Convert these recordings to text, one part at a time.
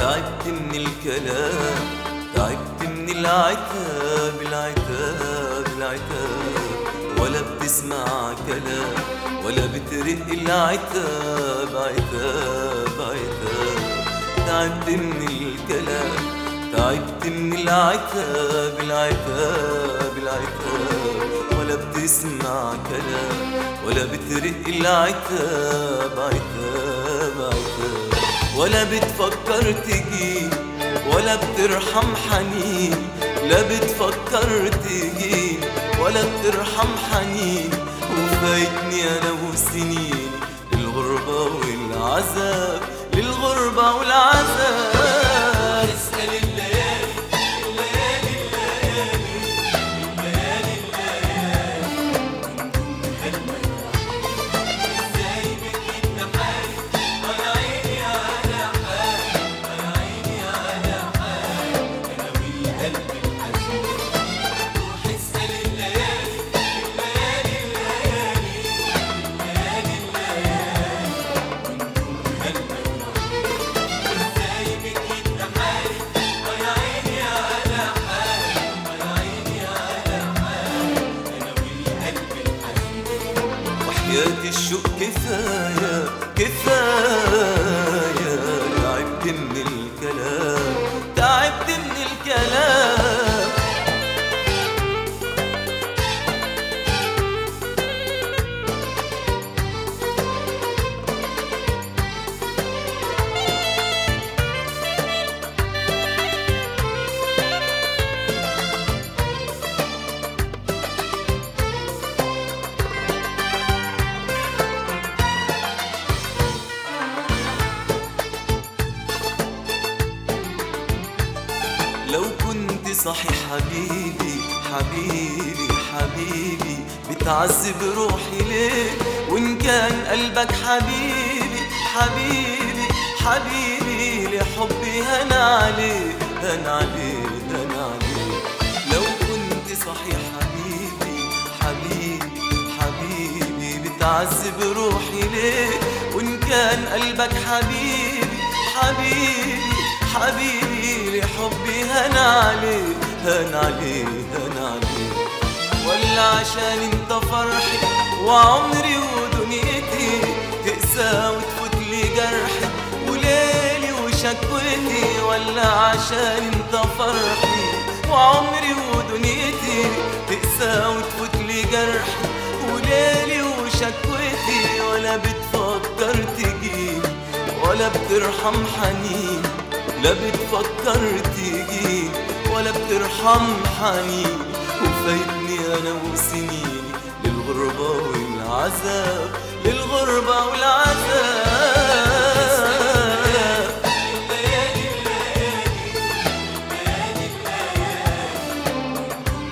تعبت من الكلام تعبت من العتاب العتاب العتاب ولا بتسمع كلام ولا بترق العتاب عتاب عتاب تعبت من الكلام تعبت من العتاب العتاب العتاب ولا بتسمع كلام ولا بترق العتاب عتاب عتاب ولا بتفكر تجي ولا بترحم حنين لا بتفكر تجي ولا بترحم حنين وفايتني انا وسنين للغربة والعذاب للغربة والعذاب اسأل الليالي الليالي الليالي الليالي الليالي ازاي بكيت حالي انا عيني على حالي انا عيني على حالي انا والقلب الحزين روح اسأل الليالي الليالي الليالي الليالي الليالي ونكون خلنا ازاي بكيت حالي انا عيني على حالي انا عيني على حالي انا والقلب الحزين وحياة الشوق كفاية كفاية تعبت من الكلام تعبت من الكلام لو كنت صحي حبيبي حبيبي حبيبي بتعذب روحي ليه وان كان قلبك حبيبي حبيبي حبيبي لحبي هنا عليه هنا عليه هنا عليه لو كنت صحي حبيبي حبيبي حبيبي بتعذب روحي ليه وان كان قلبك حبيبي حبيبي حبيبي لحبي هنا عليه هنا عليه هنا عليه ولا عشان انت فرحي وعمري ودنيتي تقسى وتفوت لي جرحي وليلي وشكوتي ولا عشان انت فرحي وعمري ودنيتي تقسى وتفوت لي جرحي وليلي وشكوتي ولا بتفكر تجيني ولا بترحم حنين لا بتفكر تجيني ولا بترحم حنين وفايتني انا وسنيني للغربة والعذاب للغربة والعذاب الليالي الليالي الليالي الليالي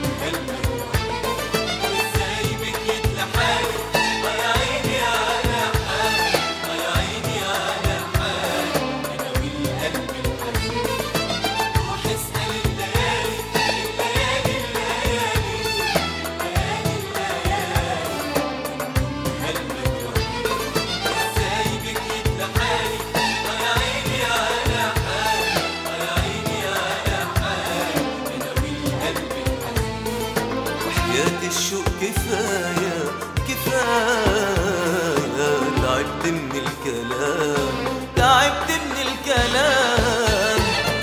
ازاي بكيت لحالي انا عيني على حالي انا عيني على حالي انا والقلب الحزين روح اسأل الليالي الليالي الليالي الليالي الليالي قلبك وحيد ازاي بكيت لحالي انا عيني على حالي انا عيني على حالي انا والقلب الحزين وحياة الشوق كفاية كفاية تعبت من الكلام تعبت من الكلام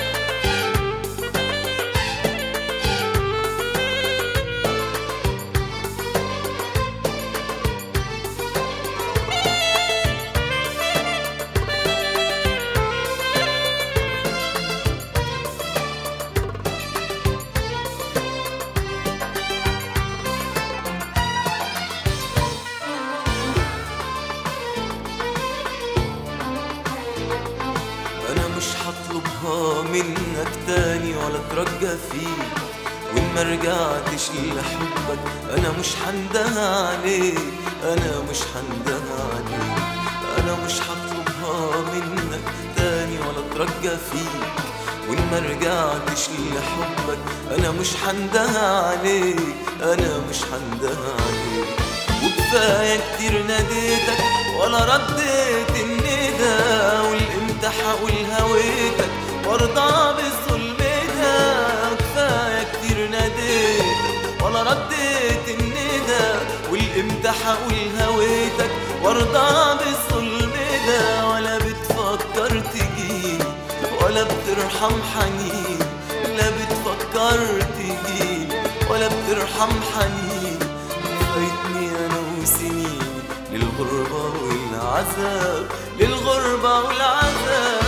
انا مش هطلبها منك تاني ولا اترجى فيك وان ما رجعتش لحبك انا مش هندها عليك انا مش هندها عليك انا مش هطلبها منك تاني ولا اترجى فيك وان ما رجعتش لحبك انا مش هندها عليك انا مش هندها عليك وكفايه كتير ناديتك ولا رديت الندى والامتى هقول هويتك وارضى بالظلم ده كفاية كتير ناديت ولا رديت الندى والامتى حقول هويتك وارضى بالظلم ده ولا بتفكر تجيني ولا بترحم حنين لا بتفكر تجيني ولا بترحم حنين فايتني انا وسنين للغربة والعذاب للغربة والعذاب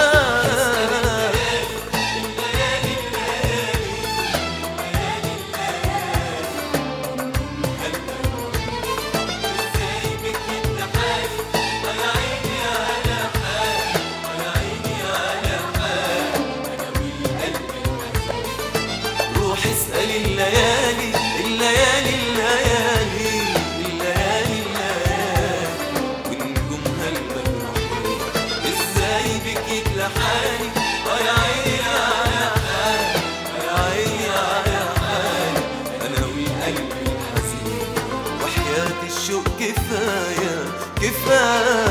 ازاي بكيت لحالي يا عيني على حالي يا عيني على حالي انا والقلب الحزين روح اسأل الليالي الليالي الليالي الليالي الليالي ونجومها المجروحين ازاي بكيت لحالي آه يا عيني على حالي آه يا عيني على حالي انا والقلب الحزين وحياة الشوق كفاية كفاية